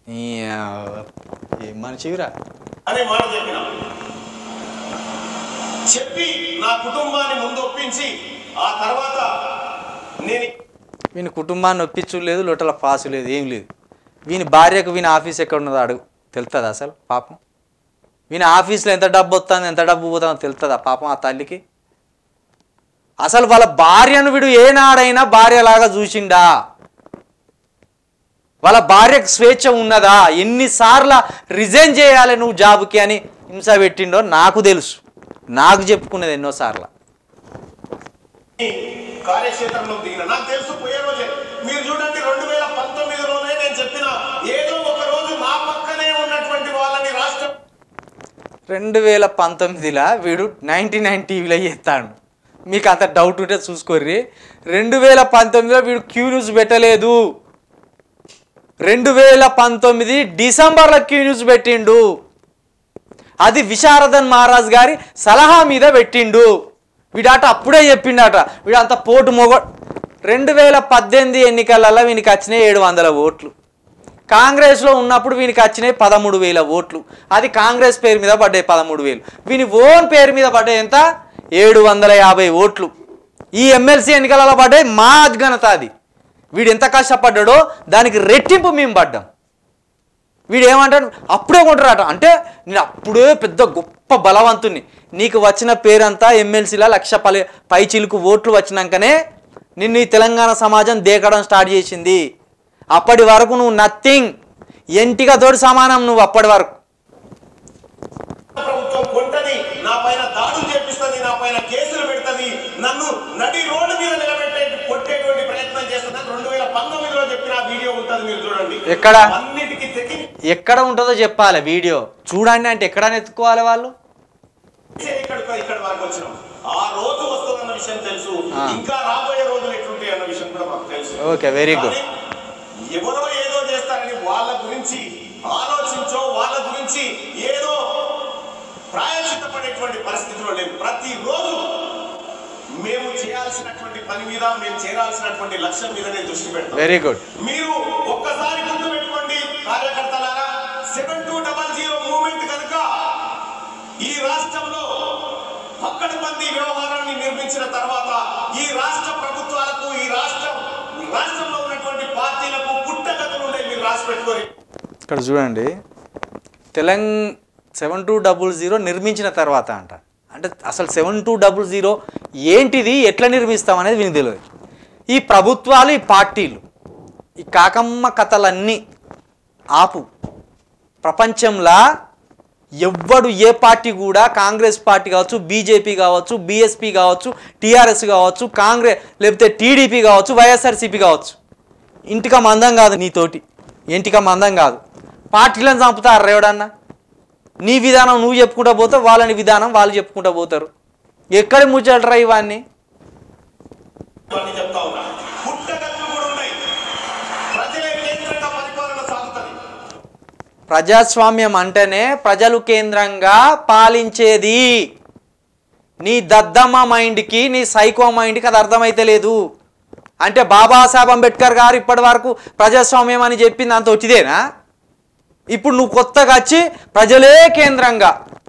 ఈ, ఆ, ఏ మనిషిరా అనే మాట చెప్పిన చెప్పి నా కుటుంబాన్ని ముందు ఒప్పించి ఆ తర్వాత నేను వీని కుటుంబాన్ని ఒప్పించు లేదు లోటల పాసు లేదు ఏం లేదు వీని భార్యకు వీని ఆఫీస్ ఎక్కడ ఉన్నదో అడుగు తెలుస్తుంది అసలు పాపం వీని ఆఫీస్లో ఎంత డబ్బు వస్తుందో ఎంత డబ్బు పోతుందో తెలుస్తుందా పాపం ఆ తల్లికి అసలు వాళ్ళ భార్యను వీడు ఏనాడైనా భార్యలాగా చూసిండా వాళ్ళ భార్యకు స్వేచ్ఛ ఉన్నదా ఎన్నిసార్లు రిజైన్ చేయాలి నువ్వు జాబ్కి అని హింస పెట్టిండో నాకు తెలుసు నాకు చెప్పుకున్నది ఎన్నోసార్లు కార్యక్షేత్రంలో దిగిన నాకు తెలుసు పోయే రోజే మీరు చూడండి రెండు వేల పంతొమ్మిదిలోనే నేను చెప్పిన ఏదో ఒక రోజు నా పక్కనే ఉన్నటువంటి వాళ్ళని రాష్ట్రం రెండు వేల పంతొమ్మిదిలో వీడు నైంటీ నైన్ టీవీలో చేస్తాడు మీకు అంత డౌట్ ఉంటే చూసుకోర్రి రెండు వేల పంతొమ్మిదిలో వీడు క్యూ న్యూస్ పెట్టలేదు రెండు వేల పంతొమ్మిది డిసెంబర్లో క్యూ న్యూస్ పెట్టిండు అది విశారదన్ మహారాజ్ గారి సలహా మీద పెట్టిండు వీడాట అప్పుడే చెప్పిండట వీడు అంత పోటు మొగ రెండు వేల పద్దెనిమిది ఎన్నికలలో వీనికి వచ్చినాయి ఏడు వందల ఓట్లు కాంగ్రెస్లో ఉన్నప్పుడు వీనికి వచ్చినాయి పదమూడు వేల ఓట్లు అది కాంగ్రెస్ పేరు మీద పడ్డాయి పదమూడు వేలు వీని ఓన్ పేరు మీద పడ్డాయి ఎంత ఏడు వందల యాభై ఓట్లు ఈ ఎమ్మెల్సీ ఎన్నికలలో పడ్డాయి మా అద్ఘనత అది వీడు ఎంత కష్టపడ్డాడో దానికి రెట్టింపు మేము పడ్డాం వీడు ఏమంటాడు అప్పుడే కొంటారట అంటే నేను అప్పుడే పెద్ద గొప్ప బలవంతుని నీకు వచ్చిన పేరంతా ఎమ్మెల్సీల లక్ష పలి పై చిలుకు ఓట్లు వచ్చినాకనే నిన్ను ఈ తెలంగాణ సమాజం దేకడం స్టార్ట్ చేసింది అప్పటి వరకు నువ్వు నథింగ్ ఎంటిగా తోడు సమానం నువ్వు అప్పటి వరకు ప్రభుత్వం కొంటది నా పైన దాడులు చేపిస్తుంది నా పైన కేసులు పెడుతుంది నన్ను నడి రోడ్డు మీద నిలబెట్టే కొట్టేటువంటి ప్రయత్నం చేస్తుంది రెండు వేల పంతొమ్మిదిలో చెప్పిన ఆ వీడియో ఉంటుంది మీరు చూడండి ఎక్కడ? అన్నిటికీ తెగి ఎక్కడ ఉంటుందో చెప్పాలి వీడియో చూడండి అంటే ఎక్కడ ఎత్తుకోవాలి వాళ్ళు ఇక్కడ ఇక్కడ వరకు వచ్చినాం ఆ రోజు వస్తుందన్న విషయం తెలుసు ఆ. ఇంకా రాబోయే రోజులు ఎట్లుంటాయి అన్న విషయం కూడా మాకు తెలుసు ఓకే, very good. కానీ ఎవరో ఏదో చేస్తారని వాళ్ళ గురించి ఆలోచించో వాళ్ళ గురించి ఏదో ప్రాయచిత్తపడేటువంటి పరిస్థితిలో లేవు ప్రతిరోజు మేము చేయాల్సినటువంటి పని మీద మేము చేరాల్సినటువంటి లక్ష్యం మీద నేను దృష్టి పెడతాం వెరీ గుడ్ మీరు ఒక్కసారి గుర్తు పెట్టుకోండి కార్యకర్తలారా seven two double zero movement కనుక ఈ రాష్ట్రంలో పక్కడబందీ వ్యవహారాన్ని నిర్మించిన తర్వాత ఈ రాష్ట్ర ప్రభుత్వాలకు ఈ రాష్ట్రం ఈ రాష్ట్రంలో ఉన్నటువంటి పార్టీలకు పుట్టగతులు ఉన్నాయి మీరు రాసి పెట్టుకోరి ఇక్కడ చూడండి తెలంగ సెవెన్ టూ డబుల్ జీరో నిర్మించిన తర్వాత అంట అంటే అసలు సెవెన్ టూ డబుల్ జీరో ఏంటిది ఎట్లా నిర్మిస్తాం అనేది వీనికి తెలియదు ఈ ప్రభుత్వాలు ఈ పార్టీలు ఈ కాకమ్మ కథలన్నీ ఆపు ప్రపంచంలో ఎవ్వడు ఏ పార్టీ కూడా కాంగ్రెస్ పార్టీ కావచ్చు బీజేపీ కావచ్చు బీఎస్పీ కావచ్చు టీఆర్ఎస్ కావచ్చు కాంగ్రెస్ లేకపోతే టీడీపీ కావచ్చు వైఎస్ఆర్సీపీ కావచ్చు ఇంటిక మందం కాదు నీతోటి ఇంటిక మందం కాదు పార్టీలను చంపుతారు రేవడన్నా నీ విధానం నువ్వు చెప్పుకుంటా పోతావు వాళ్ళని విధానం వాళ్ళు చెప్పుకుంటా పోతారు ఎక్కడ ముచ్చటరా ఇవన్నీ ఇవన్నీ చెప్తా ఉన్నా పుట్టగతులు కూడా ఉన్నాయి ప్రజలే కేంద్రంగా పరిపాలన సాగుతుంది ప్రజాస్వామ్యం అంటేనే ప్రజలు కేంద్రంగా పాలించేది నీ దద్దమ్మ మైండ్కి నీ సైకో మైండ్కి అది అర్థమైతే లేదు అంటే బాబాసాహెబ్ అంబేద్కర్ గారు ఇప్పటి వరకు ప్రజాస్వామ్యం అని చెప్పింది అంత వచ్చిదేనా ఇప్పుడు నువ్వు కొత్తగా వచ్చి ప్రజలే కేంద్రంగా